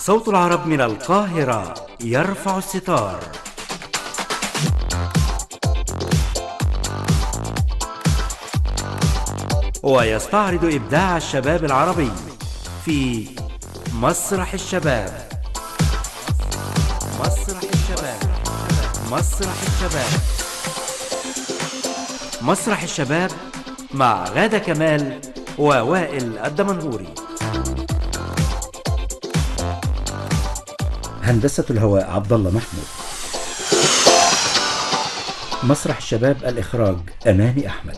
صوت العرب من القاهرة يرفع الستار ويستعرض إبداع الشباب العربي في مسرح الشباب مسرح الشباب مسرح الشباب مسرح الشباب مع غادة كمال ووائل الدمنهوري هندسة الهواء عبد الله محمود مسرح الشباب الإخراج أماني أحمد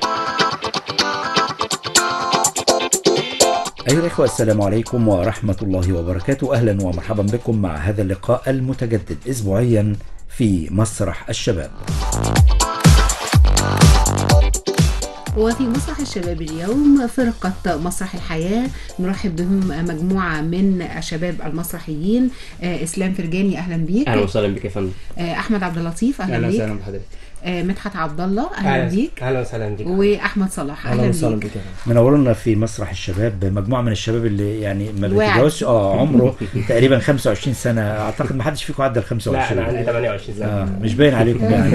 أيها الإخوة السلام عليكم ورحمة الله وبركاته أهلا ومرحبا بكم مع هذا اللقاء المتجدد أسبوعيا في مسرح الشباب وفي مسرح الشباب اليوم فرقة مسرح الحياة نرحب بهم مجموعة من الشباب المسرحيين آه، إسلام فرجاني أهلا بيك اهلا وسهلا بك يا فندم آه، أحمد عبد اللطيف أهلا, اهلا بيك وسهلا بحضرتك آه، مدحت عبد الله أهلا بيك اهلا وسهلا بك وأحمد صلاح أهلا, وسهلا بيك بك منورنا في مسرح الشباب مجموعة من الشباب اللي يعني ما الواعد. بيتجاوزش اه عمره تقريبا 25 سنة اعتقد ما حدش فيكم عدى ال 25 لا انا عندي 28 سنه آه مش باين عليكم يعني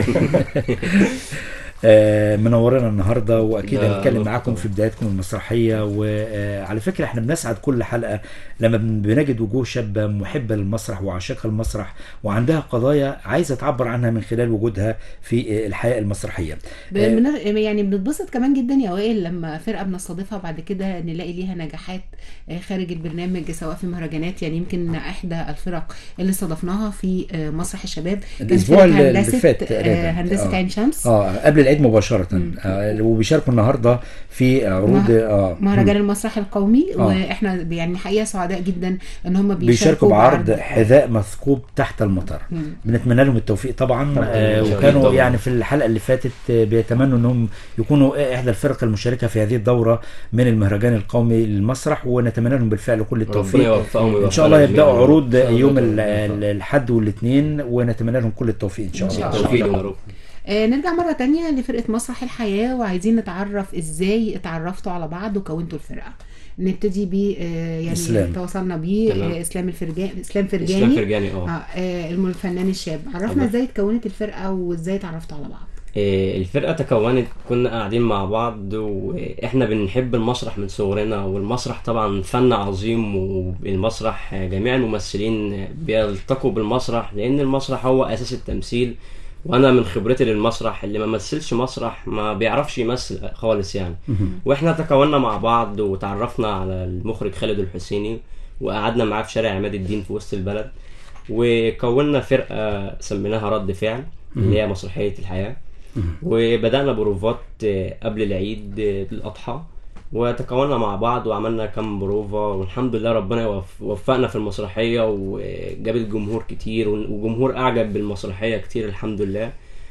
آه منورنا النهارده واكيد لا، هنتكلم لطف معاكم طبعا. في بدايتكم المسرحيه وعلى فكره احنا بنسعد كل حلقه لما بن- بنجد وجوه شابه محبه للمسرح وعاشقه المسرح وعندها قضايا عايزه تعبر عنها من خلال وجودها في آه، الحياه المسرحيه ب- بن- يعني بنتبسط كمان جدا يا وائل لما فرقة بنستضيفها وبعد كده نلاقي ليها نجاحات آه، خارج البرنامج سواء في مهرجانات يعني يمكن إحدى الفرق اللي استضفناها في آه، مسرح الشباب كانت الأسبوع فرقة اللي- اللي هندسة فات آه، تقريباً. هندسة آه. عين شمس اه قبل العيد مباشره آه وبيشاركوا النهارده في عروض مه- اه مهرجان المسرح القومي آه. واحنا يعني حقيقه سعداء جدا ان هم بيشاركوا, بيشاركوا بعرض بعرض- حذاء مثقوب تحت المطر مم. بنتمنى لهم التوفيق طبعا طبعاً. آه شكراً وكانوا طبعاً. يعني في الحلقه اللي فاتت آه، بيتمنوا انهم يكونوا احدى الفرق المشاركه في هذه الدوره من المهرجان القومي للمسرح ونتمنى لهم بالفعل كل ربنا التوفيق يوفقهم ان شاء الله ويوفقنا يبداوا جميعاً. عروض إن شاء الله يوم ال- يوفقنا. ال- الحد والاثنين ونتمنى لهم كل التوفيق ان شاء إن الله شاء توفيق يا رب آه نرجع مره تانية لفرقه مسرح الحياه وعايزين نتعرف ازاي اتعرفتوا على بعض وكونتوا الفرقه نبتدي ب آه يعني إسلام. تواصلنا بيه تمام. آه اسلام الفرجاني اسلام اسلام فرجاني فرجاني اه آه آه الم- الفنان الشاب عرفنا الله. ازاي اتكونت الفرقه وازاي اتعرفتوا على بعض إيه، الفرقه تكونت كنا قاعدين مع بعض واحنا بنحب المسرح من صغرنا والمسرح طبعا فن عظيم والمسرح جميع الممثلين بيلتقوا بالمسرح لان المسرح هو اساس التمثيل وانا من خبرتي للمسرح اللي ما مثلش مسرح ما بيعرفش يمثل خالص يعني واحنا تكوننا مع بعض وتعرفنا على المخرج خالد الحسيني وقعدنا معاه في شارع عماد الدين في وسط البلد وكونا فرقه سميناها رد فعل اللي هي مسرحيه الحياه وبدانا بروفات آه، قبل العيد آه، الاضحى وتكوننا مع بعض وعملنا كام بروفا والحمد لله ربنا يوف- وفقنا في المسرحيه وجابت جمهور كتير وجمهور اعجب بالمسرحيه كتير الحمد لله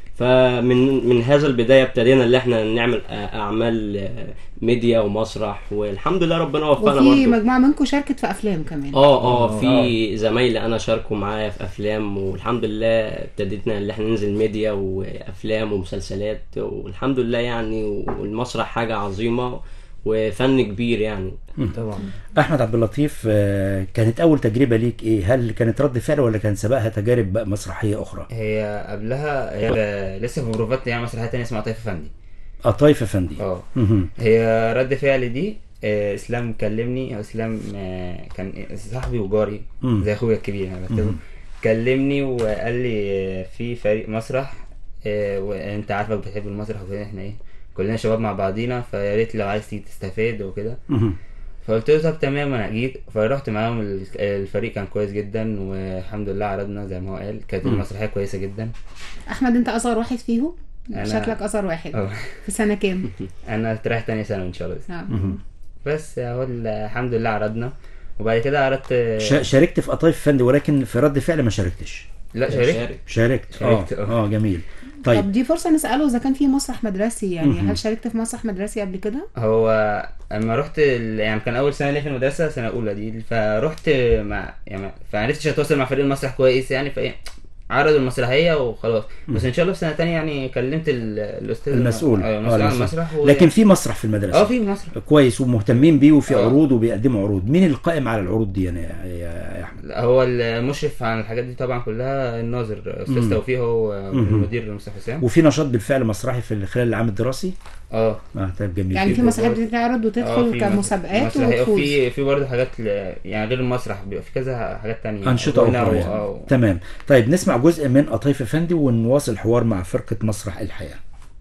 فمن من هذا البدايه ابتدينا اللي احنا نعمل آه، اعمال آه، ميديا ومسرح والحمد لله ربنا وفقنا وفي برضه مجموعه منكم شاركت في افلام كمان اه اه في زمايلي انا شاركوا معايا في افلام والحمد لله ابتدينا ان احنا ننزل ميديا وافلام ومسلسلات والحمد لله يعني والمسرح حاجه عظيمه وفن كبير يعني طبعا احمد عبد اللطيف آه، كانت اول تجربه ليك ايه هل كانت رد فعل ولا كان سبقها تجارب بقى مسرحيه اخرى هي قبلها هي ب- لسه في بروفات يعني مسرحيه تانية اسمها طيف فندي قطايف افندي اه مهم. هي رد فعل دي آه، اسلام كلمني اسلام آه، كان صاحبي وجاري مم. زي اخويا الكبير انا بعتبره كلمني وقال لي آه، في فريق مسرح آه، وانت عارفك بتحب المسرح وكده احنا ايه كلنا شباب مع بعضينا فيا ريت لو عايز تيجي تستفاد وكده مهم. فقلت له طب تمام انا جيت فرحت معاهم ال- الفريق كان كويس جدا والحمد لله عرضنا زي ما هو قال كانت المسرحيه كويسه جدا احمد انت اصغر واحد فيهم أنا- شكلك اصغر واحد اه في سنه كام انا رايح تاني سنه ان شاء الله آه. بس هو ال- الحمد لله عرضنا وبعد كده عرضت شا- شاركت في قطايف افندي ولكن في رد فعل ما شاركتش لا شاركت شارك. شاركت شاركت، اه آه. اه جميل طب طيب دي فرصه نساله اذا كان في مسرح مدرسي يعني مهم. هل شاركت في مسرح مدرسي قبل كده هو اما رحت ال... يعني كان اول سنه ليا في المدرسه سنه اولى دي فرحت مع يعني فعرفتش اتواصل مع فريق المسرح كويس يعني فايه عرضوا المسرحيه وخلاص بس ان شاء الله في سنه تانية يعني كلمت ال- الاستاذ المسؤول ايوه آه، المسؤول عن المسؤول. المسرح و... لكن في مسرح في المدرسه اه في مسرح كويس ومهتمين بيه وفي آه. عروض وبيقدموا عروض مين القائم على العروض دي يعني يا, يا احمد لا، هو المشرف عن الحاجات دي طبعا كلها الناظر مم. استاذ توفيق هو مم. المدير مصطفى حسام وفي نشاط بالفعل مسرحي في خلال العام الدراسي اه اه طيب جميل يعني في جدا. مسرحيات بتتعرض اه وتدخل في كمسابقات مسرحية وتفوز وفي في برضه حاجات ل... يعني غير المسرح بيبقى في كذا حاجات تانية أنشطة غنى أخرى و- يعني. اه تمام طيب نسمع جزء من قطايف افندي ونواصل الحوار مع فرقة مسرح الحياة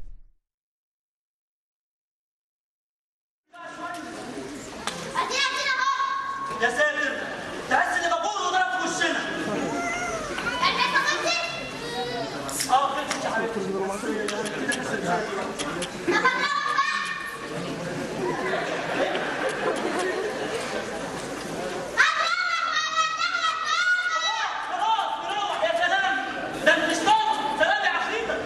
ادينا كده اهو يا ساتر تحس ان بابور وضرب في وشنا البيت خلصت اه خلصت يا حبيبتي طب هنروح بقى خلاص نروح يا سلام ده انت مش طالب سلام يا عفريتة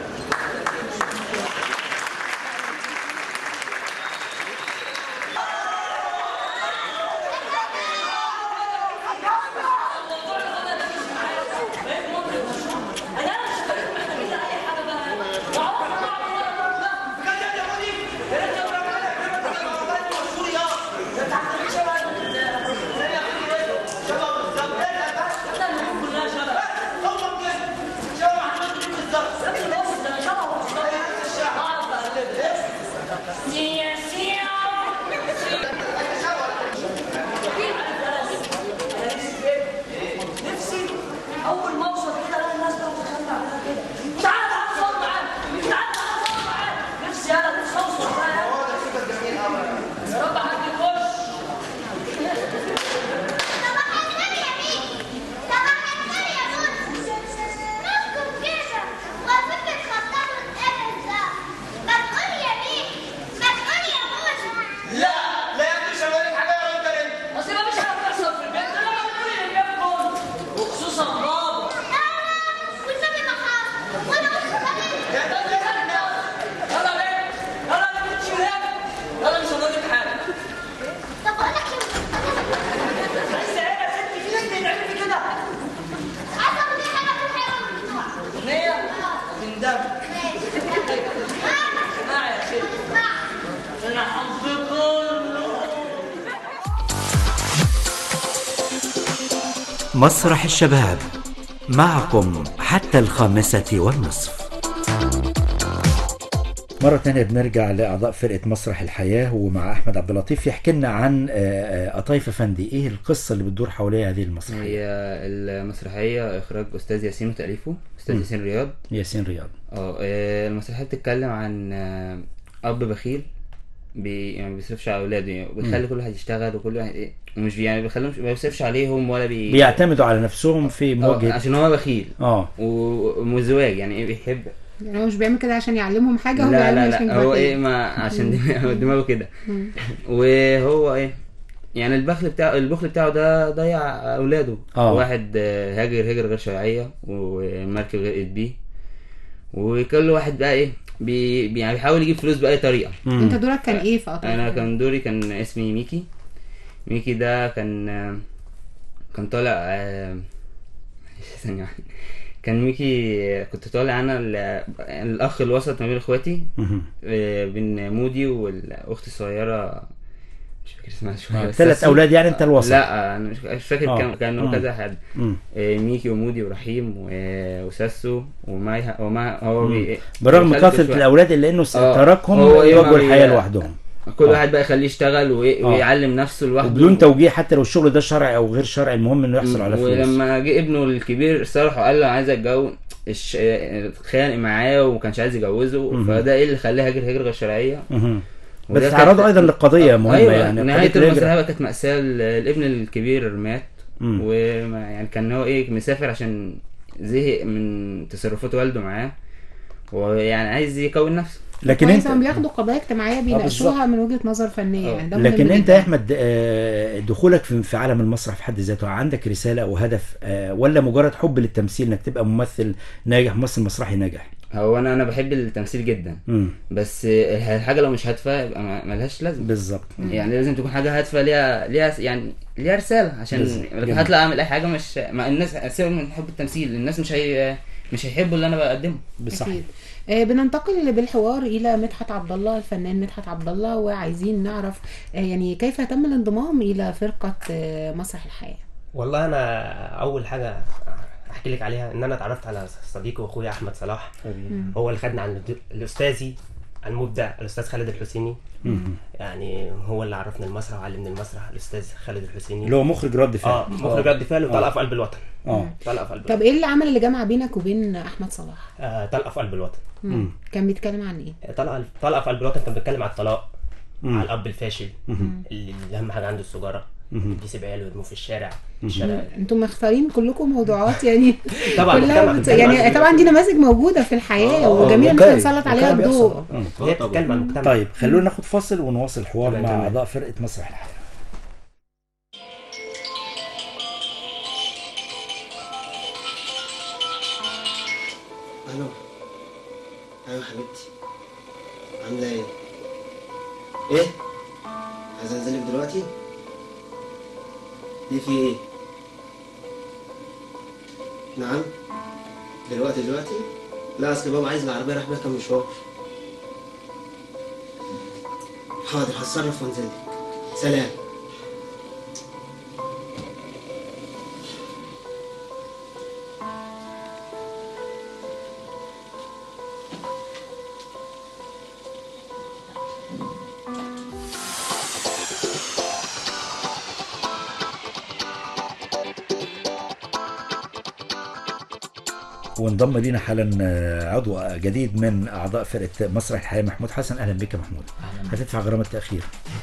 بجد يا مدير يا ريت لو رجعنا كده تبقى موبايل مشهور يا ده انت عندك شبه ثانية يا شبه بالظبط ايه ده بس كلها شبه هو بجد شبه محمد نجيب بالظبط يا ابني بص ده انا شبه والله الشعب اعرف اقلدها نفسي اول ما اوصل كده الاقي الناس بقى بتخلى عليها كده تعالى تعالى صور معانا تعالى تعالى صور معانا نفسي انا نفسي اوصل بقى يا رب حد يخش صباح الخير يا مين صباح الخير يا نور نسكت كده وظيفة خطاب الابن ده ما تقول يا مين ما تقول يا موسى لا لا يا ابني مش هقول لك حاجه ولا انت انت اصل ما فيش حاجه بتحصل في البيت انا بقول اللي جاب جول وخصوصا بابا والنبي ما حاضر وانا قلت خليل يا ده يلا ليه يلا ما تمشي هناك يلا مش هقول لك حاجه طب اقول لك ايه بس ايه يا ستي في ناس بيتعمل في كده عايزه اقول لك حاجه في الحيوان بتوع اغنيه من دم اسمعي يا ستي انا حظي كله مسرح الشباب معكم حتى الخامسة والنصف مرة تانية بنرجع لأعضاء فرقة مسرح الحياة ومع أحمد عبد اللطيف يحكي لنا عن آه، آه، قطايف افندي إيه القصة اللي بتدور حواليها هذه المسرحية هي المسرحية إخراج أستاذ ياسين وتأليفه أستاذ مم. ياسين رياض ياسين رياض اه آه، المسرحية بتتكلم عن آه، أب بخيل بي يعني ما بيصرفش على أولاده يعني بيخلي كل واحد يشتغل وكل واحد إيه ومش بي يعني بيخليهم ما بيصرفش عليهم ولا بي بيعتمدوا على نفسهم في آه، مواجهة عشان هو بخيل اه و- ومزواج يعني ايه بيحب يعني هو مش بيعمل كده عشان يعلمهم حاجه هو لا بيعمل لا عشان لا هو يبقى ايه كده. ما عشان دماغه دماغه كده وهو ايه يعني البخل بتاعه البخل بتاعه ده ضيع اولاده آه. واحد آه، هاجر هجرة غير شرعية ومركب غرقت بيه وكل واحد بقى ايه بي بي- يعني بيحاول يجيب فلوس بأي طريقة مم. انت دورك كان ايه في قطر انا كان دوري كان اسمي ميكي ميكي ده كان آه، كان طالع آه، ثانية واحدة. كان ميكي آه، كنت طالع انا ال- الاخ الوسط ما بين اخواتي مهم. آه، بين مودي والاخت الصغيره مش فاكر اسمها شويه بس ثلاث ساسو. أولاد يعني أنت الوسط لا انا مش مش فاكر آه. كام كانوا مم. كذا حد مم. آه، ميكي ومودي ورحيم و- وساسو وماي وما هو مم. بي... برغم بيخلي كثرة شوية. الأولاد إلا إنه آه. تركهم هو إيه يواجهوا ما بي- الحياة لوحدهم كل آه. واحد بقى يخليه يشتغل وي- آه. ويعلم نفسه لوحده وبدون توجيه حتى لو الشغل ده شرعي أو غير شرعي المهم إنه يحصل على فلوس ولما جه ابنه الكبير صرح وقال له انا عايز اتجوز الش- اتخانق معاه وما كانش عايز يجوزه مم. فده ايه اللي خلاه هاجر هجره غير شرعيه مهم. وده بس كانت- تعرضوا أيضا لقضية مهمة أيوة يعني نهاية قضية الهجرة. المسرحية بقى كانت مأساة ال- الابن الكبير مات مم. وما يعني كان هو ايه مسافر عشان زهق من تصرفات والده معاه ويعني عايز يكون نفسه لكن كويس هم أنت بياخدوا قضايا اجتماعيه بالظبط. بيناقشوها من وجهه نظر فنيه آه. يعني ده مهم لكن انت جداً. يا احمد آه، دخولك في في عالم المسرح في حد ذاته عندك رساله او هدف آه، ولا مجرد حب للتمثيل انك تبقى ممثل ناجح ممثل مسرحي ناجح هو انا انا بحب التمثيل جدا امم بس الحاجة لو مش هادفة يبقى ما- ملهاش لازمة بالظبط يعني لازم تكون حاجة هادفة ليها ليها يعني ليها رساله عشان بالظبط. لكن جميل. هطلع اعمل اي حاجه مش مع الناس سيبك من حب التمثيل الناس مش هي مش هيحبوا اللي انا بقدمه بصحيح أكيد. آه، بننتقل بالحوار الى مدحت عبد الله الفنان مدحت عبد الله وعايزين نعرف آه، يعني كيف تم الانضمام الى فرقه آه، مسرح الحياه والله انا اول حاجه احكي لك عليها ان انا اتعرفت على صديقي واخويا احمد صلاح هو اللي خدني عن الاستاذي المبدع الاستاذ خالد الحسيني يعني هو اللي عرفني المسرح وعلمني المسرح الاستاذ خالد الحسيني اللي هو مخرج رد فعل اه مخرج رد فعل وطلقه في قلب الوطن اه طلقه في قلب طب الوطن ايه العمل اللي جمع بينك وبين احمد صلاح آه طلقه في قلب الوطن مم. كان بيتكلم عن ايه طلقه طلقه في قلب الوطن كان بيتكلم على الطلاق على الاب الفاشل اللي اهم حاجه عنده السجاره بيسيب عياله ويرموه في الشارع الشارع انتم مختارين كلكم موضوعات يعني طبعا كلها بتكلم- بت... بتكلم يعني عن- طبعا دي نماذج موجوده في الحياه آه، وجميل ان واقعي. احنا نسلط عليها واقعي بيحصل. الضوء آه. هي بتتكلم عن المجتمع طيب خلونا ناخد فاصل ونواصل الحوار تمام، مع تمام. اعضاء فرقه مسرح الحياه الو ايوه حبيبتي عامله ايه ايه عايز انزلك دلوقتي ليه في ايه نعم دلوقتي دلوقتي لا اصل بابا عايز العربيه راح بيها كام مشوار حاضر هتصرف وانزلك سلام وانضم لينا حالا آه، عضو جديد من اعضاء فرقه مسرح الحياه محمود حسن اهلا بك يا محمود هتدفع غرامه التاخير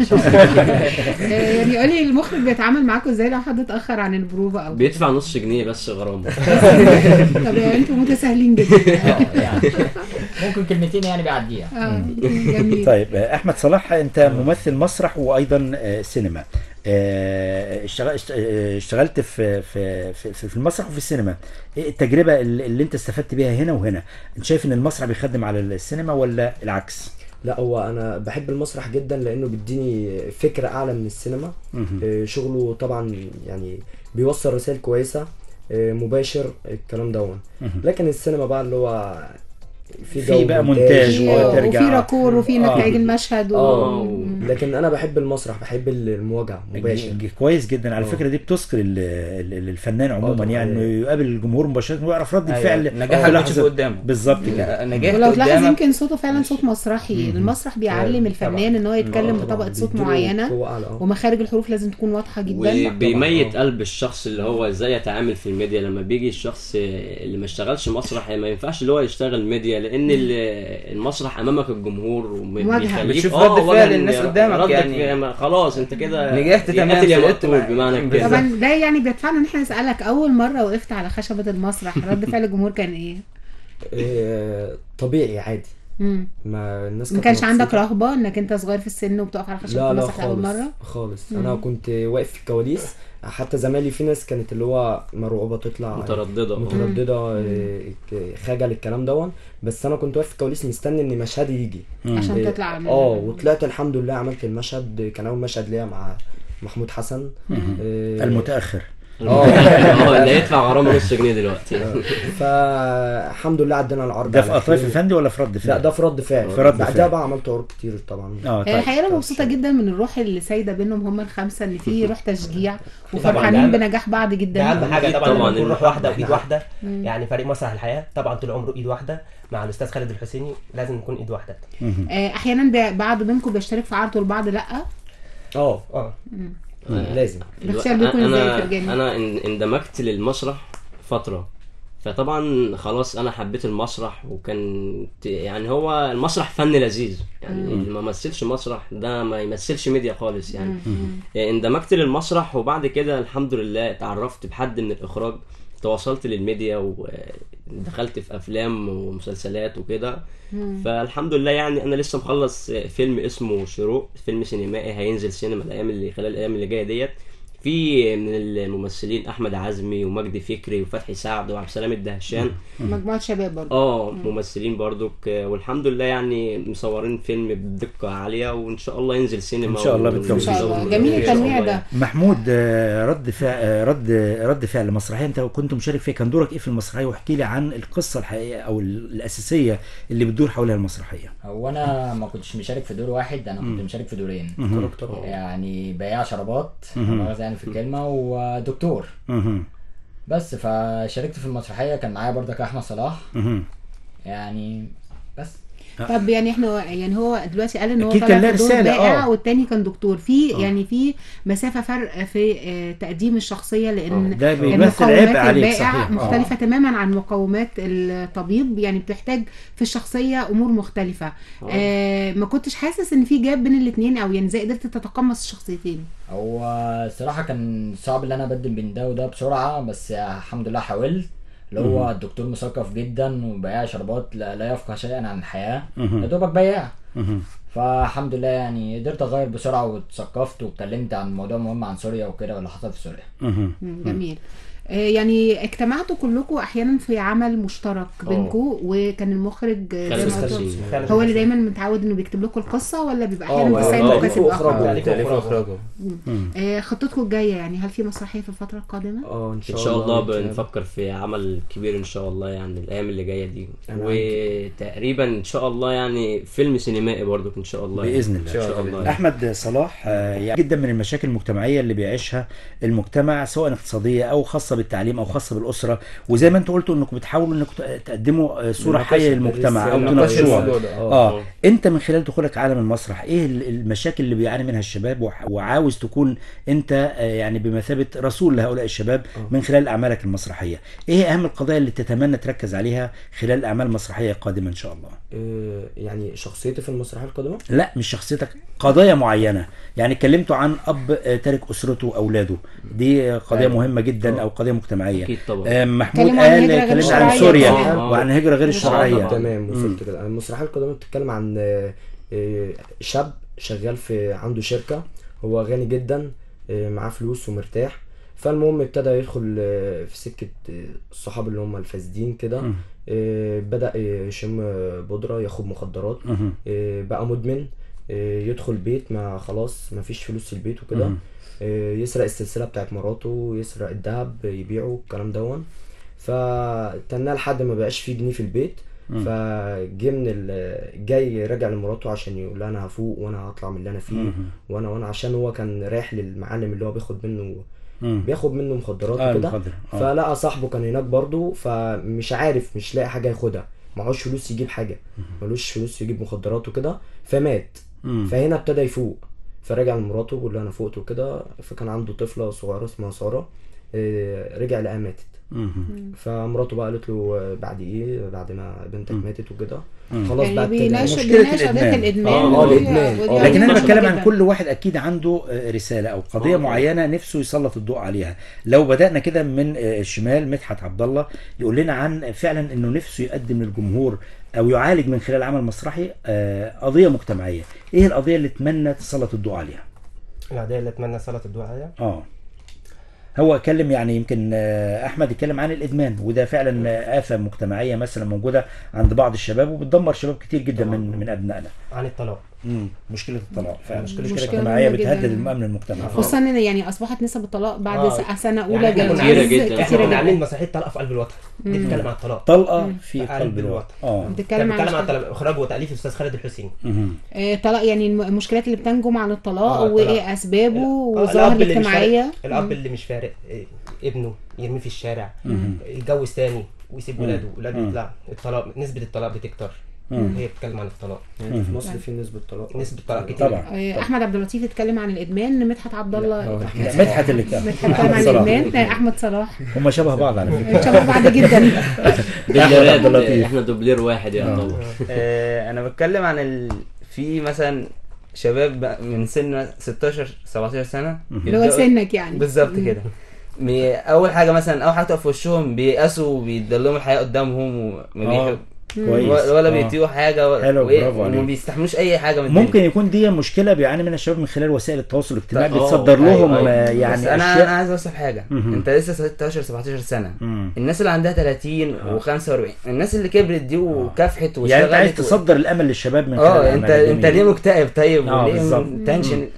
آه، يعني قولي المخرج بيتعامل معاكم ازاي لو حد اتاخر عن البروفه او بيدفع نص جنيه بس غرامه طب يعني انتم متساهلين جدا يعني ممكن كلمتين يعني بيعديها اه جميل طيب آه، احمد صلاح انت ممثل مسرح وايضا آه، سينما آه، اشتغل- اشت- آه، اشتغلت في في في في المسرح وفي السينما ايه التجربه اللي اللي انت استفدت بيها هنا وهنا انت شايف ان المسرح بيخدم على السينما ولا العكس لا هو انا بحب المسرح جدا لانه بيديني فكره اعلى من السينما آه، شغله طبعا يعني بيوصل رسائل كويسه آه، مباشر الكلام دون لكن السينما بقى اللي هو في في جو بقى مونتاج في- وترجع وفي راكور وفي انك آه. تعيد المشهد و... اه مم. لكن انا بحب المسرح بحب المواجهه مباشر ج- كويس جدا على آه. فكره دي بتثقل ال- ال- الفنان عموما طبعاً. يعني انه يقابل الجمهور مباشره ويعرف رد أيوة، الفعل نجاحك في بتشوفه لحظة. قدامه. بالظبط كده نجحت ولو تلاحظ قدامك يمكن صوته فعلا صوت مسرحي المسرح بيعلم الفنان ان هو يتكلم آه، بطبقه صوت بيديله معينه قوة أعلى، آه. ومخارج الحروف لازم تكون واضحه جدا وبيميت قلب الشخص اللي هو ازاي يتعامل في الميديا لما بيجي الشخص اللي ما اشتغلش مسرح ما ينفعش اللي هو يشتغل ميديا لان ال- المسرح امامك الجمهور مواجهة. وبيخليك بتشوف آه، رد فعل وجها- الناس قدامك ردك يعني. خلاص انت كده نجحت يا تمام قاتل يا سقطت مقتول معاك. بمعنى كده طبعا ده يعني بيدفعنا ان احنا نسالك اول مره وقفت على خشبه المسرح رد فعل الجمهور كان ايه؟ آه، طبيعي عادي مم. ما الناس ما كانت كانش عندك مبسوطة. رهبه انك انت صغير في السن وبتقف على خشبه لا لا المسرح لاول خالص مره؟ خالص انا كنت واقف في الكواليس حتى زمايلي في ناس كانت اللي هو مرعوبه تطلع متردده آه. متردده آه، خجل الكلام دون بس انا كنت واقف في الكواليس مستني ان مشهدي يجي عشان آه، تطلع من- اه وطلعت الحمد لله عملت المشهد كان اول مشهد ليا مع محمود حسن آه، المتاخر اه اه اللي هيدفع غرامه نص جنيه دلوقتي فالحمد لله عدينا العرض ده في على قطايف خير. افندي ولا في رد فعل؟ لا ده في رد فعل في رد بعدها فعل. بقى عملت عروض كتير طبعا اه هي طيب الحقيقه انا مبسوطه جدا من الروح اللي سايده بينهم هم الخمسه ان في روح تشجيع طبعاً، وفرحانين ده- بنجاح بعض ده جدا اهم حاجه أكيد طبعا طبعاً لما نكون روح واحده وايد المحبة. واحده يعني فريق مسرح الحياه طبعا طول عمره ايد واحده مع الاستاذ خالد الحسيني لازم نكون ايد واحده آه، احيانا بي- بعض منكم بيشترك في عرض والبعض لا اه اه لازم الاختيار بيكون ازاي يا انا فرجاني؟ انا ان- اندمجت للمسرح فتره فطبعا خلاص انا حبيت المسرح وكان ت- يعني هو المسرح فن لذيذ يعني اللي ما مثلش مسرح ده ما يمثلش ميديا خالص يعني اندمجت للمسرح وبعد كده الحمد لله اتعرفت بحد من الاخراج تواصلت للميديا ودخلت في افلام ومسلسلات وكده فالحمد لله يعني انا لسه مخلص فيلم اسمه شروق فيلم سينمائي هينزل سينما الايام اللي خلال الايام اللي جايه ديت في من الممثلين احمد عزمي ومجدي فكري وفتحي سعد وعبد السلام الدهشان مجموعه شباب برضه اه ممثلين برضك والحمد لله يعني مصورين فيلم بدقة عالية وان شاء الله ينزل سينما إن شاء الله و- بالتوفيق. ان شاء الله و- جميل إن شاء التنويع الله ده محمود آه، رد فعل آه، رد رد فعل مسرحيه انت كنت مشارك فيها كان دورك ايه في المسرحيه واحكي لي عن القصه الحقيقيه او ال- الاساسيه اللي بتدور حولها المسرحيه هو انا ما كنتش مشارك في دور واحد انا كنت مشارك في دورين يعني بياع شرابات مهم. مؤاخذة يعني في الكلمه ودكتور مهم. بس فشاركت في المسرحيه كان معايا برضك احمد صلاح مهم. يعني بس طب يعني احنا يعني هو دلوقتي قال ان هو أكيد طالع كان لها في دور رسالة، بائع آه. والتاني كان دكتور في آه. يعني في مسافه فرق في آه، تقديم الشخصيه لان ده بيمثل مقومات عبء عليك البائع صحيح مختلفه تماما عن مقومات الطبيب يعني بتحتاج في الشخصيه امور مختلفه آه ما كنتش حاسس ان في جاب بين الاثنين او يعني ازاي قدرت تتقمص الشخصيتين هو الصراحه كان صعب ان انا ابدل بين ده وده بسرعه بس الحمد لله حاولت اللي هو الدكتور مثقف جدا وبياع شربات لا, لا يفقه شيئا عن الحياه مهم. يا دوبك بياع مهم. فالحمد لله يعني قدرت اغير بسرعه واتثقفت واتكلمت عن موضوع مهم عن سوريا وكده واللي حصل في سوريا مهم. مم، جميل آه، يعني اجتمعتوا كلكم احيانا في عمل مشترك بينكم وكان المخرج آه، زي خالد ما قلت الخزين. خالد هو اللي الخزين. دايما متعود انه بيكتب لكم القصه ولا بيبقى اه احيانا بتساعد آه، مكاتب تأليف اخرى واخراج تأليف تأليف وإخراج. واخراج آه، خطتكم الجايه يعني هل في مسرحيه في الفتره القادمه؟ اه ان ان شاء, شاء الله بإذن الله. بنفكر في عمل كبير ان شاء الله يعني الايام اللي جايه دي أنا وتقريبا ان شاء الله يعني فيلم سينمائي برضك ان شاء الله يعني. باذن الله ان شاء الله يعني. احمد صلاح آه، يعني جدا من المشاكل المجتمعيه اللي بيعيشها المجتمع سواء اقتصاديه او خاصه بالتعليم او خاصه بالاسره وزي ما انتوا قلتوا انكم بتحاولوا انكم تقدموا آه، صوره حيه للمجتمع او نناقش تناقشوها الموضوع ده، اه اه انت من خلال دخولك عالم المسرح ايه ال- المشاكل اللي بيعاني منها الشباب وح- وعاوز تكون انت آه، يعني بمثابه رسول لهؤلاء الشباب من خلال اعمالك المسرحيه ايه اهم القضايا اللي تتمنى تركز عليها خلال اعمال مسرحيه قادمه ان شاء الله آه، يعني شخصيتي في المسرحيه القادمه لا مش شخصيتك قضايا معينه يعني اتكلمتوا عن اب آه، تارك اسرته واولاده دي آه، قضيه أيوة. مهمه جدا آه. او قضيه مجتمعيه اكيد طبعا آه، محمود اتكلموا عن قال الهجرة غير اتكلمنا عن الشرعية سوريا كمان. وعن الهجره غير الشرعيه طبعا. تمام وصلت كده المسرحيه القادمه بتتكلم عن آه، آه، شاب شغال في عنده شركه هو غني جدا آه، معاه فلوس ومرتاح فالمهم ابتدى يدخل آه، في سكه آه، الصحاب اللي هم الفاسدين كده مم. آه، بدا يشم آه، بودره ياخد مخدرات مهم. آه، بقى مدمن آه، يدخل بيت ما خلاص ما فيش فلوس في البيت وكده مم. آه، يسرق السلسله بتاعت مراته يسرق الذهب يبيعه الكلام دون فتناه لحد ما بقاش فيه جنيه في البيت مم. فجه من ال- جاي راجع لمراته عشان يقول لها انا هفوق وانا هطلع من اللي انا فيه مهم. وانا وانا عشان هو كان رايح للمعلم اللي هو بياخد منه مم. بياخد منه مخدرات اه وكده المخدر آه. فلقى صاحبه كان هناك برضه فمش عارف مش لاقي حاجه ياخدها معهوش فلوس يجيب حاجه ملوش فلوس يجيب مخدرات وكده فمات مم. فهنا ابتدى يفوق فرجع لمراته بيقول لها انا فقت وكده فكان عنده طفله صغيره اسمها ساره آه، رجع لقاها ماتت مهم. فمراته بقى قالت له آه، بعد ايه بعد ما بنتك مم. ماتت وكده مم. خلاص بقى يعني ابتدى بيناقش مشكلة بيناقش قضيه الإدمان. الادمان آه، ودي- الإدمان. ودي آه. لكن انا قضية بتكلم مهمة عن جداً. كل واحد اكيد عنده آه، رساله او قضيه معينه نفسه يسلط الضوء عليها لو بدانا كده من آه، الشمال مدحت عبد الله يقول لنا عن فعلا انه نفسه يقدم للجمهور او يعالج من خلال عمل مسرحي آه، قضيه مجتمعيه ايه القضيه اللي تمنى تسلط الضوء عليها العادية اللي اتمنى سلط الضوء عليها اه هو اتكلم يعني يمكن آه، احمد اتكلم عن الادمان وده فعلا آه، افه مجتمعيه مثلا موجوده عند بعض الشباب وبتدمر شباب كتير جدا من من ابنائنا عن الطلاق مم. مشكله الطلاق فعلا مشكلة مشكله مشكلة اجتماعيه مهمة جداً. بتهدد الامن المجتمع خصوصا ان يعني اصبحت نسب الطلاق بعد آه. س- سنه اولى يعني احنا كنا كتيرة جواز جداً. احنا كتيره كنا عاملين جدا مسرحيه طلاق في قلب الوطن دي بتتكلم عن الطلاق طلقه في في قلب قلب الوطن اه بتتكلم عن بتتكلم عن مشكلة- طلاق- اخراج وتاليف الاستاذ خالد الحسيني مهم. آه، طلاق يعني الم- المشكلات اللي بتنجم عن الطلاق آه، الطلاق. وايه اسبابه آه، والظواهر الأب اللي مش الاجتماعيه فارق- الاب اللي مش فارق إيه، ابنه يرميه في الشارع مهم. يتجوز تاني ويسيب مم. ولاده ولاده مم. يطلع الطلاق نسبه الطلاق بتكتر مم. هي بتتكلم عن الطلاق يعني في مصر في نسبه طلاق نسبه الطلاق كتير طبعا آه، احمد عبد اللطيف اتكلم عن الادمان مدحت عبد الله هو لا، مدحت اللي كان مدحت اتكلم عن صلاح. الادمان آه، احمد صلاح هم شبه بعض على فكره شبه بعض جدا دوبليرات عبد اللطيف. احنا دوبلير واحد يعتبر آه، انا بتكلم عن ال... في مثلا شباب بقى من سن 16 17 سنه اللي هو يبدأوا- سنك يعني بالظبط مم. كده بي- اول حاجه مثلا اول حاجه تقف في وشهم بييأسوا وبيضلموا الحياه قدامهم وما اه بيحب كويس ولا آه. بيطيقوا حاجه ولا حلو، وإيه، برافو عليك. وما بيستحملوش اي حاجه من ممكن الدنيا. يكون دي مشكله بيعاني منها الشباب من خلال وسائل التواصل الاجتماعي طيب، بتصدر أيوة، لهم أيوة. آه، بس يعني انا اشياء انا عايز اوصف حاجه مهم. انت لسه 16 17 سنه مم. الناس اللي عندها 30 و45 الناس اللي كبرت دي وكافحت واشتغلت يعني انت عايز و- تصدر الامل للشباب من خلال اه الأعمال انت انت الجميلة. ليه مكتئب طيب اه، وليه بالظبط. تنشن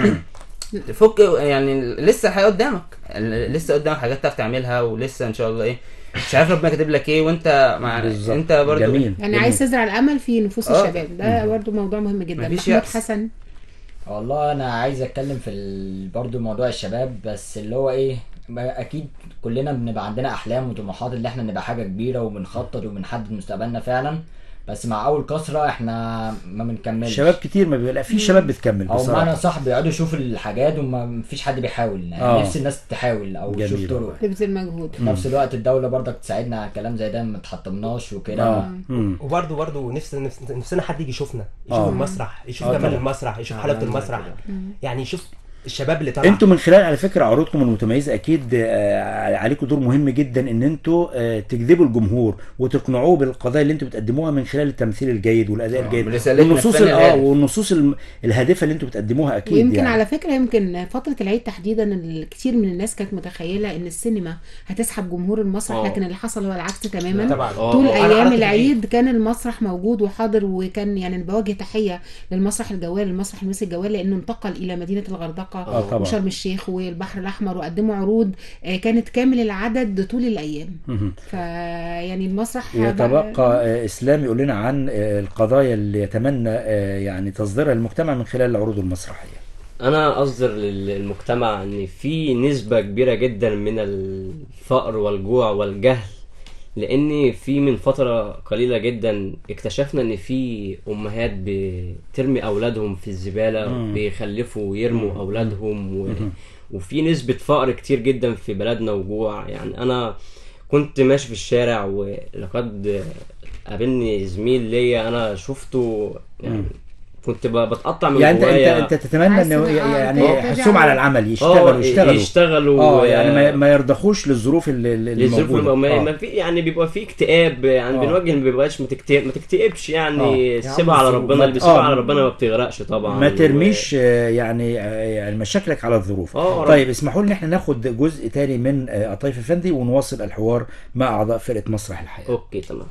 فك يعني لسه الحياه قدامك لسه قدامك حاجات تعرف تعملها ولسه ان شاء الله ايه مش عارف ربنا كاتب لك ايه وانت مع بالظبط. انت برضو جميل يعني عايز تزرع الامل في نفوس آه. الشباب ده برضو موضوع مهم جدا مفيش محمود يأس. حسن والله انا عايز اتكلم في ال... برضو موضوع الشباب بس اللي هو ايه ما اكيد كلنا بنبقى عندنا احلام وطموحات اللي احنا نبقى حاجه كبيره وبنخطط وبنحدد مستقبلنا فعلا بس مع اول كسره احنا ما بنكملش شباب كتير ما بيبقى في شباب بتكمل او بصراحه معنى صح بيقعدوا يشوفوا الحاجات وما فيش حد بيحاول يعني آه. نفس الناس تحاول او جميل تشوف طرق تبذل مجهود في نفس الوقت الدوله برضك تساعدنا على كلام زي ده ما تحطمناش وكده اه مم. وبرده برده نفس نفس- نفسنا حد يجي يشوفنا يشوف آه. المسرح يشوف آه جمال طبعا. المسرح يشوف آه، حلاوه نعم، المسرح كده. يعني يشوف الشباب اللي طالع انتوا من خلال على فكره عروضكم المتميزه اكيد آه، عليكم دور مهم جدا ان انتوا آه، تجذبوا الجمهور وتقنعوه بالقضايا اللي انتوا بتقدموها من خلال التمثيل الجيد والاداء آه، الجيد برسالتنا والنصوص الفن ال- اه الهادف. والنصوص الم- الهادفه اللي انتوا بتقدموها اكيد ويمكن يعني. على فكره يمكن فتره العيد تحديدا الكثير من الناس كانت متخيله ان السينما هتسحب جمهور المسرح آه. لكن اللي حصل هو العكس تماما طبعا آه، طول آه. أنا ايام حضرت العيد كان المسرح موجود وحاضر وكان يعني بوجه تحيه للمسرح الجوال المسرح المصري الجوال لانه انتقل الى مدينه الغردقه اه طبعا وشرم الشيخ والبحر الاحمر وقدموا عروض آه، كانت كامل العدد طول الايام مهم. فيعني المسرح يتبقى آه، اسلام يقول لنا عن آه، القضايا اللي يتمنى آه، يعني تصديرها للمجتمع من خلال العروض المسرحيه انا اصدر للمجتمع ان في نسبة كبيرة جدا من الفقر والجوع والجهل لان في من فترة قليلة جدا اكتشفنا ان في امهات بترمي اولادهم في الزبالة مم. بيخلفوا ويرموا اولادهم و... وفي نسبة فقر كتير جدا في بلدنا وجوع يعني انا كنت ماشي في الشارع ولقد قابلني زميل ليا انا شفته يعني مم. كنت ب- بتقطع من يعني انت جوايا انت انت تتمنى عايز انه تبقى- آه، يعني تبقى يحسوهم ترجع- على العمل يشتغلوا اه يشتغلوا يشتغلوا اه يعني ما, ما يرضخوش للظروف اللي اللي للظروف موجوده ما, آه. ما في يعني بيبقى في اكتئاب يعني آه. بنوجه ما بيبقاش ما تكتئب ما تكتئبش يعني آه. سيبها على ربنا ما- اللي بيسيبها آه. على ربنا ما بتغرقش طبعا ما ترميش آه، يعني آه، يعني مشاكلك على الظروف آه، طيب اسمحوا لي ان احنا ناخد جزء تاني من آه، قطايف الفندي ونواصل الحوار مع اعضاء فرقه مسرح الحياه اوكي تمام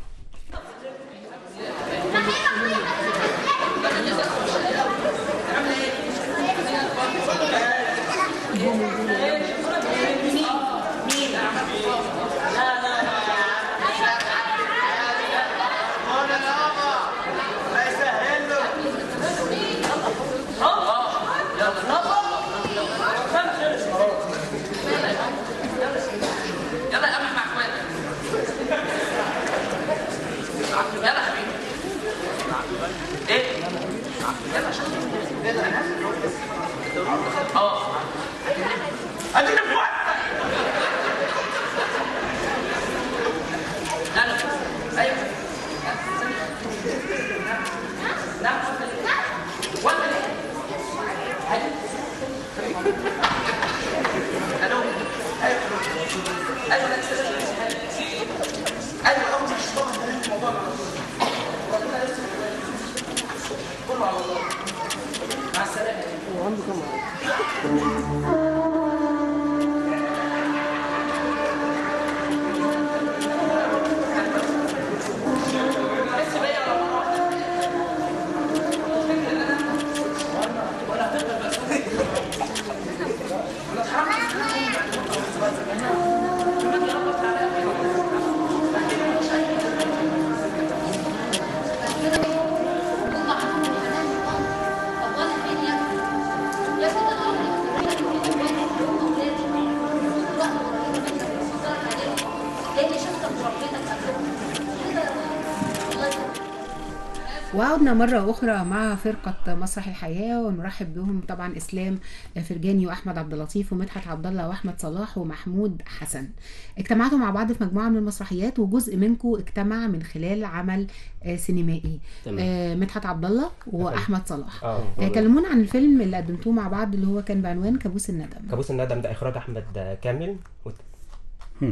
وعدنا مرة أخرى مع فرقة مسرح الحياة ونرحب بهم طبعا إسلام فرجاني وأحمد عبد اللطيف ومدحت عبد الله وأحمد صلاح ومحمود حسن اجتمعتوا مع بعض في مجموعة من المسرحيات وجزء منكم اجتمع من خلال عمل آه، سينمائي تمام. آه، مدحت عبد الله وأحمد صلاح اه آه، كلمونا عن الفيلم اللي قدمتوه مع بعض اللي هو كان بعنوان كابوس الندم كابوس الندم ده اخراج احمد كامل وت- هم.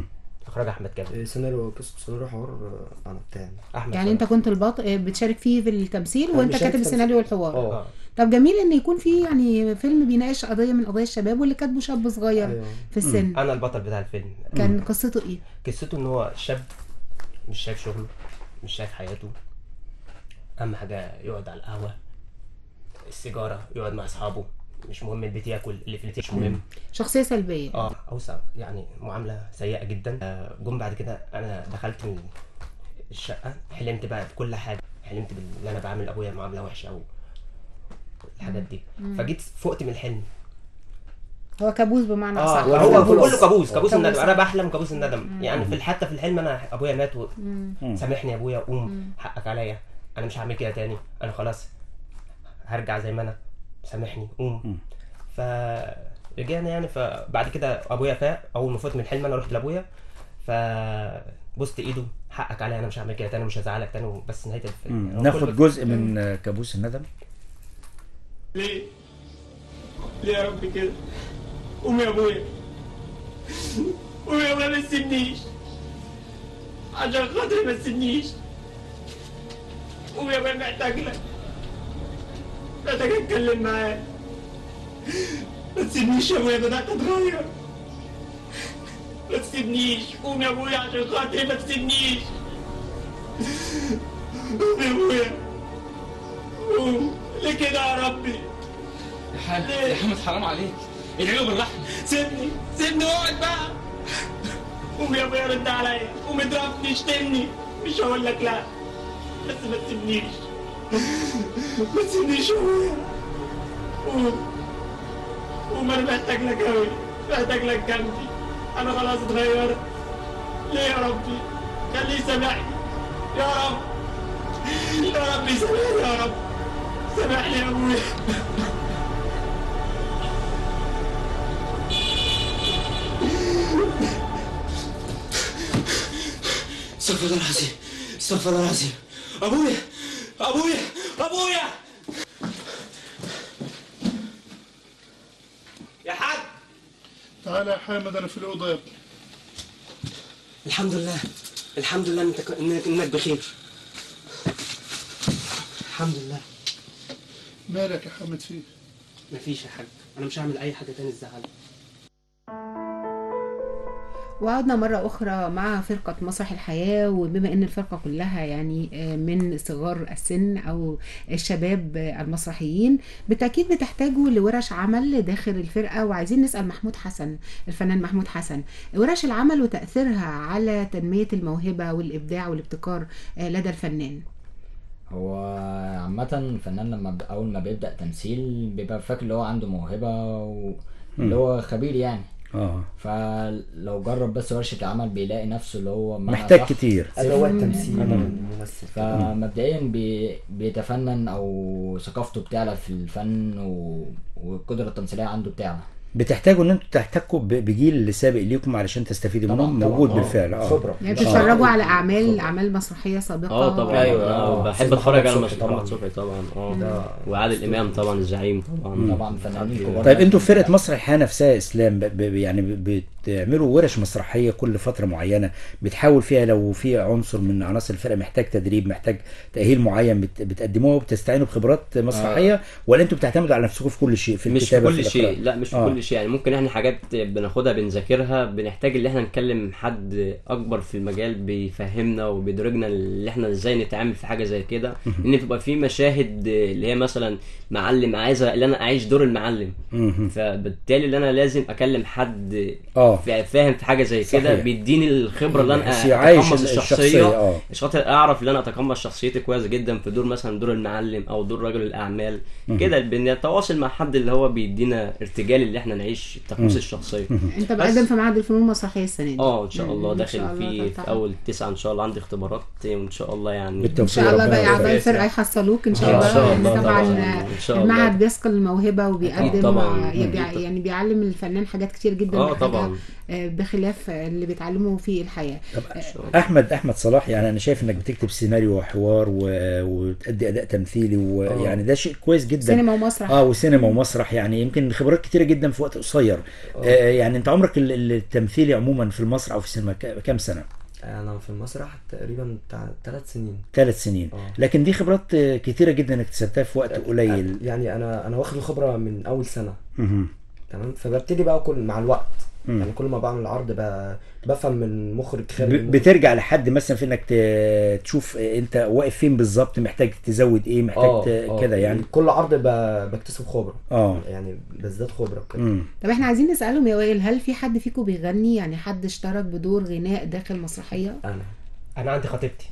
اخراج احمد كامل آه، سيناريو قصه سيناريو حوار آه، انا بتاعي احمد يعني انت كنت البطل بتشارك فيه في التمثيل أنا وانت بشارك كاتب في السيناريو والحوار اه طب جميل ان يكون في يعني فيلم بيناقش قضيه من قضايا الشباب واللي كاتبه شاب صغير ايوه في السن انا البطل بتاع الفيلم كان قصته ايه قصته ان هو شاب مش شايف شغله مش شايف حياته اهم حاجه يقعد على القهوه السيجاره يقعد مع اصحابه مش مهم البيت ياكل اللي في البيت مش مهم شخصيه سلبيه اه اوسع يعني معامله سيئه جدا آه، جم بعد كده انا دخلت من الشقه حلمت بقى بكل حاجه حلمت باللي انا بعمل ابويا معامله وحشه او الحاجات دي فجيت فقت من الحلم هو كابوس بمعنى اه اصح هو كابوس. كله كابوس كابوس الندم كابوس. انا بحلم كابوس الندم يعني في حتى في الحلم انا ابويا مات و... مم. سامحني يا ابويا قوم حقك عليا انا مش هعمل كده تاني انا خلاص هرجع زي ما انا سامحني قوم فرجعنا يعني فبعد كده ابويا فاق اول ما فوت من الحلم انا رحت لابويا فبوست ايده حقك عليا انا مش هعمل كده تاني مش هزعلك تاني بس نهايه الفيلم مم. يعني هو ناخد كله- جزء من آه، كابوس الندم ليه؟ ليه يا رب كده؟ قوم يا ابويا قوم يا ابويا ما تسيبنيش عشان خاطري ما تسيبنيش قوم يا ابويا محتاج لك محتاج اتكلم معاك ما تسيبنيش يا ابويا بدأت اتغير ما تسيبنيش قوم يا ابويا عشان خاطري ما تسيبنيش قوم يا ابويا قوم ليه كده يا ربي يا حاج يا حمد حرام عليك ادعي بالرحمه سيبني سيبني واقعد بقى قوم يا ابويا رد عليا قوم اضربني اشتمني مش هقول لك لا بس ما تسيبنيش ما تسيبنيش يا ابويا قوم قوم انا محتاج لك قوي محتاج لك جنبي انا خلاص اتغيرت ليه يا ربي خليه يسامحني يا رب يا رب سامحني يا رب سامحني يا ابويا استغفر الله العظيم استغفر الله العظيم ابويا ابويا ابويا يا حاج تعالى يا حامد انا في الاوضه يا ابني الحمد لله الحمد لله انك انك, إنك بخير الحمد لله مالك يا حامد فيه مفيش يا حاج انا مش هعمل اي حاجه تاني تزعلك وعدنا مرة أخرى مع فرقة مسرح الحياة وبما أن الفرقة كلها يعني آه، من صغار السن أو الشباب آه، المسرحيين بالتأكيد بتحتاجوا لورش عمل داخل الفرقة وعايزين نسأل محمود حسن الفنان محمود حسن ورش العمل وتأثيرها على تنمية الموهبة والإبداع والابتكار آه، لدى الفنان هو عامة الفنان لما ب- أول ما بيبدأ تمثيل بيبقى فاكر اللي هو عنده موهبة واللي هو خبير يعني اه فلو جرب بس ورشة عمل بيلاقي نفسه اللي هو بمعنى محتاج صح كتير ادوات تمثيل مم. ممثل فمبدئيا بي بيتفنن او ثقافته بتعلى في الفن و... والقدره التمثيليه عنده بتعلى بتحتاجوا ان انتوا تحتكوا ب- بجيل سابق ليكم علشان تستفيدوا طبعاً، منهم طبعاً. موجود آه. بالفعل اه خبره يعني آه. بتتفرجوا على أعمال أعمال مسرحية سابقة اه طبعا أيوة، آه، آه. بحب سيد اتفرج على محمد صبحي مسرح طبعاً. محمد صبحي طبعا اه ده وعادل امام طبعا الزعيم طبعا طبعا فنانين كبار طيب انتوا في فرقه مسرح الحياه نفسها يا اسلام ب- ب- يعني ب- بتعملوا ورش مسرحيه كل فتره معينه بتحاول فيها لو في عنصر من عناصر الفرقه محتاج تدريب محتاج تاهيل معين بت- بتقدموه وبتستعينوا بخبرات مسرحيه ولا انتوا بتعتمدوا على نفسكم في كل شيء في مش في الكتابه كل في شيء الإخراج؟ لا مش في آه. كل شيء يعني ممكن احنا حاجات بناخدها بنذاكرها بنحتاج ان احنا نكلم حد اكبر في المجال بيفهمنا وبيدرجنا اللي احنا ازاي نتعامل في حاجه زي كده ان تبقى في مشاهد اللي هي مثلا معلم عايزه اللي انا اعيش دور المعلم مهم. فبالتالي اللي انا لازم اكلم حد اه فا- فاهم في حاجه زي كده صحيح. بيديني الخبره اللي انا بس يعيش اتقمص الشخصيه الشخصيه اه مش خاطر اعرف ان انا اتقمص شخصيتي كويس جدا في دور مثلا دور المعلم او دور رجل الاعمال كده بنتواصل مع حد اللي هو بيدينا ارتجال اللي احنا نعيش تقميص الشخصيه أنت بقدم في معهد الفنون المسرحية السنة دي اه ان شاء الله إن داخل شاء الله فيه في تلتحق. اول تسعة ان شاء الله عندي اختبارات وان شاء الله يعني ان بالتوفيق شاء الله ربنا بقى اعضاء يوفقك. الفرقه يحصلوك ان شاء إن الله شاء لان الله طبعا طبعاً. إن شاء الله. المعهد بيثقل الموهبه وبيقدم طبعاً. يبيع- يعني بيعلم الفنان حاجات كتير جدا اه محتاجها طبعا آه، بخلاف آه، اللي بيتعلموا في الحياه طب احمد احمد صلاح يعني انا شايف انك بتكتب سيناريو وحوار و... وتأدي اداء تمثيلي ويعني ده شيء كويس جدا سينما ومسرح. اه وسينما ومسرح يعني يمكن خبرات كتيره جدا في وقت قصير آه يعني انت عمرك ال- ال- التمثيلي عموما في المسرح او في السينما ك- كام سنه انا في المسرح تقريبا بتاع ثلاث سنين ثلاث سنين آه. لكن دي خبرات آه، كتيره جدا اكتسبتها في وقت قليل يعني انا انا واخد الخبره من اول سنه مهم. تمام فببتدي بقى كل مع الوقت مم. يعني كل ما بعمل عرض ب- بفهم من مخرج خارج ب- المخرج. بترجع لحد مثلا في انك ت- تشوف آه، انت واقف فين بالظبط محتاج تزود ايه محتاج اه ت- آه. كده يعني كل عرض ب- بكتسب خبره اه يعني بزداد خبره كده مم. طب احنا عايزين نسالهم يا وائل هل في حد فيكم بيغني يعني حد اشترك بدور غناء داخل مسرحيه انا انا عندي خطيبتي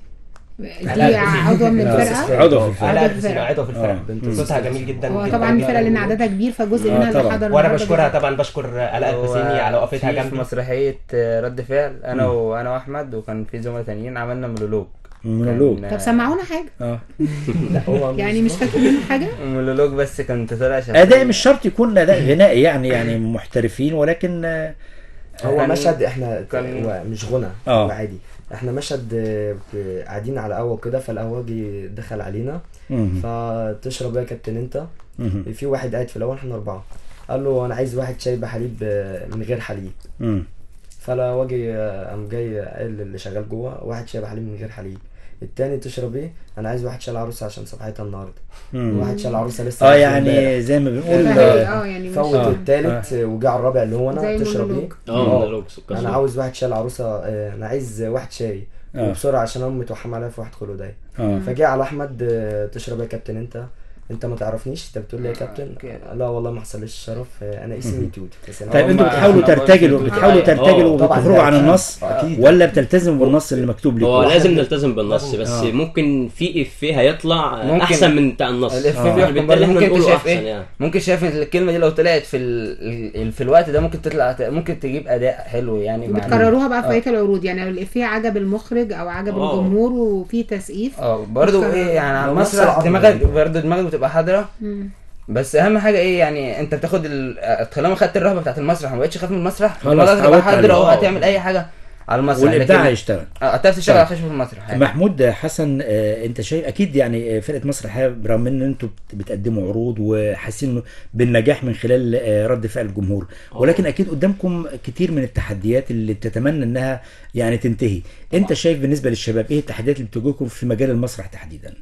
دي عضوه من الفرقه عضو في الفرقه لا عضو لا في الفرقة. عضو في الفرقه آه. بنت صوتها جميل جدا هو جدا طبعا الفرقه لان عددها كبير فجزء آه، منها اللي طبعا. حضر وانا النهاردة بشكرها جدا. طبعا بشكر الاء هو الحسيني على وقفتها في- في جنبي مسرحية آه، رد فعل انا وانا واحمد وكان في زملاء تانيين عملنا مونولوج مونولوج. كان- طب سمعونا حاجه اه لا هو يعني مش فاكر منه حاجه مونولوج بس كنت طالع شخصية اداء مش شرط يكون اداء غنائي يعني يعني محترفين ولكن آه، هو كان- مشهد احنا كان- هو مش غنى آه. هو عادي احنا مشهد آه، ب- قاعدين على قهوه كده فالقهوجي دخل علينا مم. فتشرب ايه يا كابتن انت مم. في واحد قاعد في الاول احنا اربعه قال له انا عايز واحد شاي بحليب آه، من غير حليب مم. فالقهوجي آه، قام جاي قال اللي شغال جوه واحد شاي بحليب من غير حليب التاني تشرب ايه انا عايز واحد شاي العروسه عشان صباحيتها النهارده مم. واحد شاي العروسه لسه اه عايش يعني امبارح. زي ما بنقول فهي- آه، اه يعني مش فوت آه. التالت آه. وجع الرابع اللي هو زي انا تشرب ايه مونولوج. اه مونولوج انا عاوز واحد شاي العروسه آه، انا عايز واحد شاي آه. وبسرعه عشان امي توحم عليا في واحد خلوداي اه فجاء على احمد آه، تشرب ايه يا كابتن انت انت ما تعرفنيش انت بتقول لي يا كابتن أوكي. لا والله ما حصلش الشرف آه، انا اسمي توت بس أنا طيب أول انتوا ما- بتحاولوا إحنا ترتجلوا برضه بتحاولوا آه، ترتجلوا طبعاً وبتخرجوا ده عن أكيد. النص أكيد. ولا بتلتزموا بالنص اللي مكتوب لكم هو لازم نلتزم بالنص بس آه. ممكن في افيه هيطلع ممكن. احسن من بتاع النص الإفيه آه. بيحكم بالتالي برضه احنا ممكن انت نقوله شايف احسن ايه يعني ممكن شايف الكلمة دي لو طلعت في ال... ال- في الوقت ده ممكن تطلع ممكن تجيب اداء حلو يعني مع بتكرروها بقى في آه. بقيه العروض يعني لو الافيه عجب المخرج او عجب آه. الجمهور وفي تسقيف اه برضه بتكرر. ايه يعني على لو نفس المسرح العرض دماغك برضه. برضه دماغك بتبقى حاضرة مم. بس اهم حاجه ايه يعني انت بتاخد ال... طالما خدت الرهبه بتاعت المسرح ما بقتش خايف من المسرح خلاص، دماغك تبقى اتعودت حاضره عليه. وهتعمل اي حاجه على المسرح والابداع لكن- هيشتغل اه هتعرف تشتغل طيب. على خشب المسرح يعني. محمود حسن آه، انت شايف اكيد يعني آه، فرقه مسرح برغم ان انتوا بت- بتقدموا عروض وحاسين بالنجاح من خلال آه، رد فعل الجمهور ولكن اكيد قدامكم كتير من التحديات اللي بتتمنى انها يعني تنتهي انت شايف بالنسبه للشباب ايه التحديات اللي بتواجهكم في مجال المسرح تحديدا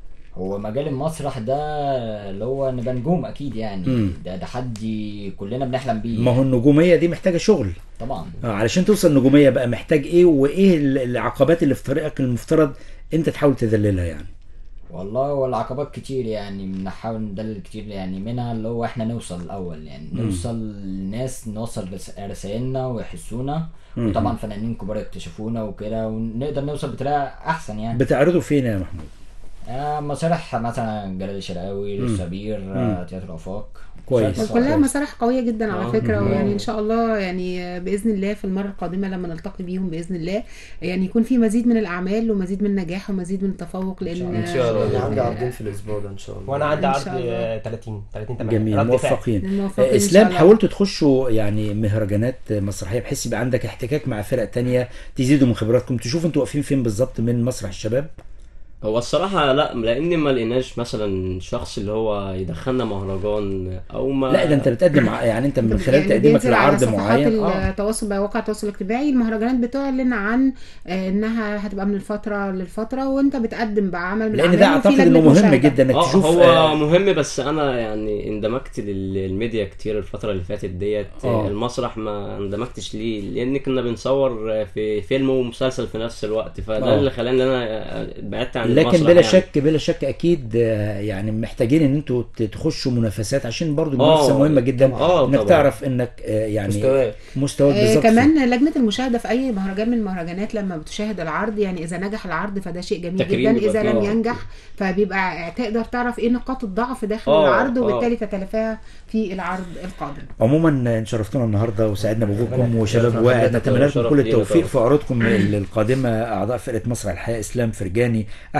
هو مجال المسرح ده اللي هو نبقى نجوم اكيد يعني مم. ده تحدي كلنا بنحلم بيه ما هو النجوميه دي محتاجه شغل طبعا آه، علشان توصل نجوميه بقى محتاج ايه وايه ال- العقبات اللي في طريقك المفترض انت تحاول تذللها يعني والله هو العقبات كتير يعني بنحاول ندلل كتير يعني منها اللي هو احنا نوصل الاول يعني مم. نوصل للناس نوصل رس- رسائلنا ويحسونا مم. وطبعا فنانين كبار يكتشفونا وكده ونقدر نوصل بطريقه احسن يعني بتعرضوا فين يا محمود آه مسارح مثلا جلال الشرقاوي مم. السبير آه تياترو افاق كويس. مسارح وكلها كويس. مسارح قويه جدا على آه. فكره مم. ويعني ان شاء الله يعني باذن الله في المره القادمه لما نلتقي بيهم باذن الله يعني يكون في مزيد من الاعمال ومزيد من النجاح ومزيد من التفوق لان إن شاء الله. انا عندي عرضين في الاسبوع ده ان شاء الله وانا عندي إن عرض شاء الله. آه، 30 30 8 جميل موفقين موفقين آه، إن شاء اسلام الله. حاولتوا تخشوا يعني مهرجانات مسرحيه بحيث يبقى عندك احتكاك مع فرق تانية تزيدوا من خبراتكم تشوفوا انتوا واقفين فين بالظبط من مسرح الشباب هو الصراحة لا لأن ما لقيناش مثلا شخص اللي هو يدخلنا مهرجان أو ما لا ده انت بتقدم ع- يعني انت من خلال يعني تقديمك بينزل على لعرض صفحات معين اه التواصل مواقع التواصل الاجتماعي المهرجانات بتعلن عن آه، انها هتبقى من الفتره للفتره وانت بتقدم بقى عمل من لان الأعمال ده وفي اعتقد لجنة انه مهم مشاهدة. جدا انك اه تشوف هو آه، مهم بس انا يعني اندمجت للميديا كتير الفتره اللي فاتت ديت آه. المسرح ما اندمجتش ليه لان كنا بنصور في فيلم ومسلسل في نفس الوقت فده آه. اللي خلاني ان انا بعدت عن لكن المسرح بلا يعني. شك بلا شك اكيد آه، يعني محتاجين ان انتوا ت- تخشوا منافسات عشان برضو آه، المنافسه مهمه جدا آه، انك طبعا. تعرف انك آه، يعني مستواك. مستواك آه بالظبط كمان لجنه المشاهده في اي مهرجان من المهرجانات لما بتشاهد العرض يعني اذا نجح العرض فده شيء جميل تكريم جدا اذا بيبقى لم فيه. ينجح فبيبقى تقدر تعرف ايه نقاط الضعف داخل آه، العرض آه. وبالتالي تتلافاها في العرض القادم عموما شرفتونا النهارده وسعدنا بوجودكم وشباب شرف واعد حضرتك نتمنى لكم وشرف كل لينا التوفيق طبعا. في عروضكم القادمه اعضاء فرقه مسرح الحياه اسلام فرجاني احمد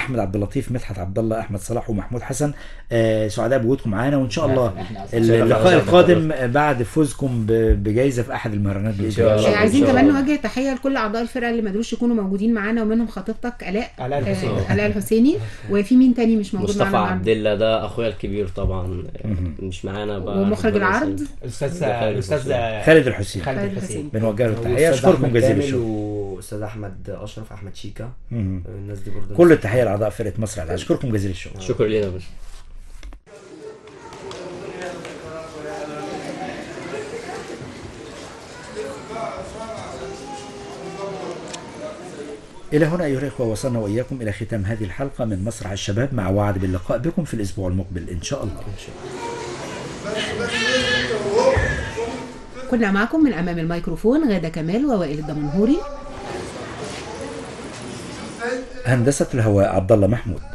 احمد عبد اللطيف مدحت عبد الله احمد صلاح ومحمود حسن آه، سعداء بوجودكم معانا وان شاء الله إحنا أسعد. اللقاء القادم بعد فوزكم ب- بجائزه في احد المهرجانات باذن آه، الله عايزين كمان نوجه تحيه لكل اعضاء الفرقه اللي ما قدروش يكونوا موجودين معانا ومنهم خطيبتك الاء علاء آه، الحسيني. علاء الحسيني وفي مين تاني مش موجود مصطفى معانا عبد النهارده؟ الله ده اخويا الكبير طبعا مش معانا بقى ومخرج ربنا العرض يسلمك. الاستاذ ده خالد الاستاذ الحسيني. خالد الحسين خالد خالد الحسين الحسين. بنوجه له التحيه والأستاذ اشكركم أحمد جزيل كامل الشكر واستاذ احمد اشرف احمد شيكا مهم. الناس دي برضه كل التحيه لاعضاء فرقه مصر على اشكركم جزيل الشكر شكرا لينا يا باشا إلى هنا أيها الإخوة وصلنا وإياكم إلى ختام هذه الحلقة من مسرح الشباب مع وعد باللقاء بكم في الأسبوع المقبل إن شاء الله كنا معكم من امام الميكروفون غاده كمال ووائل الدمنهوري هندسة الهواء عبد الله محمود